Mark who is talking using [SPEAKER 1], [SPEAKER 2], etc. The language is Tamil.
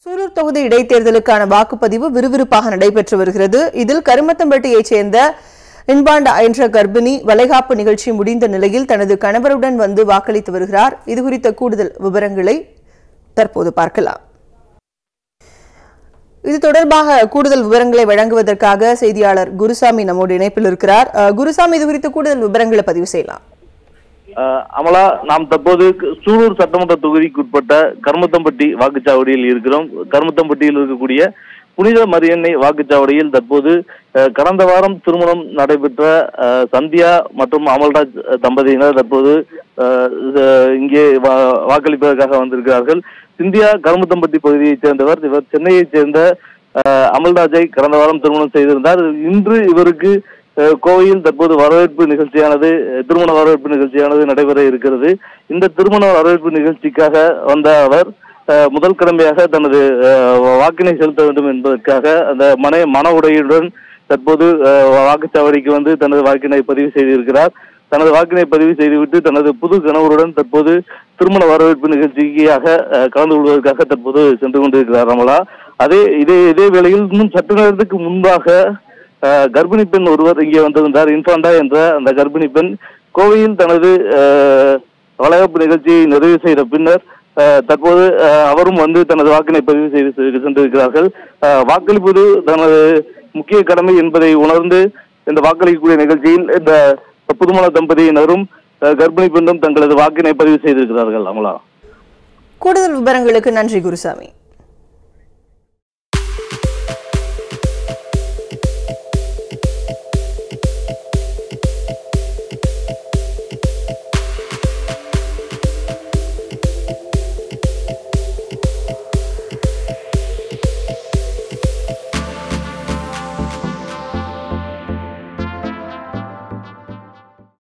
[SPEAKER 1] சூலூர் தொகுதி இடைத்தேர்தலுக்கான வாக்குப்பதிவு விறுவிறுப்பாக நடைபெற்று வருகிறது இதில் கருமத்தம்பட்டியைச் சேர்ந்த இன்பாண்டா என்ற கர்ப்பிணி வளைகாப்பு நிகழ்ச்சி முடிந்த நிலையில் தனது கணவருடன் வந்து வாக்களித்து வருகிறார் இது குறித்த கூடுதல் விவரங்களை தற்போது பார்க்கலாம் இது தொடர்பாக கூடுதல் விவரங்களை வழங்குவதற்காக செய்தியாளர் குருசாமி நம்மோடு இணைப்பில் இருக்கிறார் அஹ், குருசாமி இது குறித்த கூடுதல் விவரங்களை பதிவு செய்யலாம்
[SPEAKER 2] அஹ் அமலா நாம் தற்போது சூலூர் சட்டமன்ற தொகுதிக்குட்பட்ட கருமத்தம்பட்டி வாக்குச்சாவடியில் இருக்கிறோம் கருமத்தம்பட்டியில் இருக்கக்கூடிய புனித மரியன்னை வாக்குச்சாவடியில் தற்போது அஹ், கடந்த வாரம் திருமணம் நடைபெற்ற அஹ், சந்தியா மற்றும் அமல்ராஜ் தம்பதியினர் தற்போது அஹ், இது- இங்கே வா- வாக்களிப்பதற்காக வந்திருக்கிறார்கள் சிந்தியா கருமத்தம்பட்டி பகுதியைச் சேர்ந்தவர் இவர் சென்னையைச் சேர்ந்த அஹ், அமல்ராஜை கடந்த வாரம் திருமணம் செய்திருந்தார் இன்று இவருக்கு அஹ், கோவையில் தற்போது வரவேற்பு நிகழ்ச்சியானது அஹ், திருமண வரவேற்பு நிகழ்ச்சியானது நடைபெற இருக்கிறது இந்த திருமண வரவேற்பு நிகழ்ச்சிக்காக வந்த அவர் அஹ், முதல் கடமையாக தனது அஹ், வாக்கினை செலுத்த வேண்டும் என்பதற்காக அந்த மன மன உடையுடன் தற்போது அஹ், வாக்குச்சாவடிக்கு வந்து தனது வாக்கினை பதிவு செய்திருக்கிறார் தனது வாக்கினை பதிவு செய்துவிட்டு தனது புது கணவருடன் தற்போது திருமண வரவேற்பு நிகழ்ச்சிக்காக அஹ், கலந்து கொள்வதற்காக தற்போது சென்று கொண்டிருக்கிறார் ரமலா அதே இதே இதே வேளையில் இன்னும் சற்று நேரத்துக்கு முன்பாக அஹ், கர்ப்பிணி பெண் ஒருவர் இங்கே வந்திருந்தார் இன்ஃபாண்டா என்ற அந்த கர்ப்பிணி பெண் கோவையில் தனது அஹ், வளைகாப்பு நிகழ்ச்சியை நிறைவு செய்த பின்னர் அஹ், தற்போது அஹ், அவரும் வந்து தனது வாக்கினை பதிவு செய்து செ- சென்றிருக்கிறார்கள் அஹ், வாக்களிப்பது தனது முக்கிய கடமை என்பதை உணர்ந்து இந்த வாக்களிக்கக்கூடிய நிகழ்ச்சியில் இந்த புதுமண தம்பதியினரும் அஹ், கர்ப்பிணி பெண்ணும் தங்களது வாக்கினை பதிவு செய்திருக்கிறார்கள் அமலா
[SPEAKER 1] கூடுதல் விவரங்களுக்கு நன்றி குருசாமி